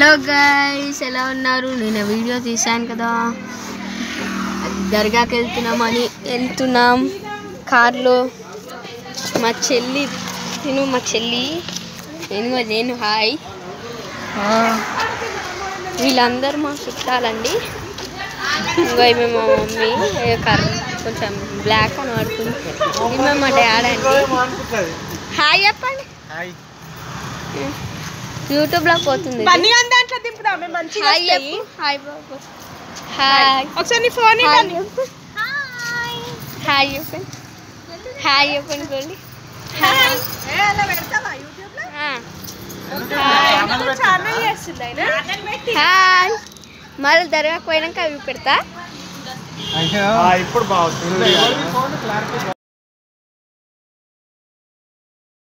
Hello guys ఎలా ఉన్నారు నేను వీడియో తీశాను కదా దర్గాకి వెళ్తున్నామని వెళ్తున్నాం కార్లో మా చెల్లి తిను మా చెల్లి నేను మా నేను హాయ్ వీళ్ళందరూ మా చుట్టాలండి ఇంకా ఇవి మా మమ్మీ ఏ కర్ర కొంచెం బ్లాక్ అని పడుతుంది ఇవి మా డాడ్ అండి హాయ్ చెప్పండి హాయ్ యూట్యూబ్లో పోతుంది ఇది. బన్నీ అని దాంట్లో దింపుదాం మేము మంచిగా హాయ్ వస్తాయి. చెప్పు హాయ్ బాబు హాయ్ ఒకసారి నీ ఫోన్ హాయ్ ఇవ్వండి చెప్పు హాయ్ చెప్పండి హాయ్ చెప్పండి గోల్డి హాయ్ ఏ, అలా పెడతావా యూట్యూబ్ లో ఆ. హాయ్ ఛానల్ చేస్తుంది ఆయన హాయ్ మళ్ళీ దర్గాకు పోయినాక అవి పెడతా ఇప్పుడు బాగుంది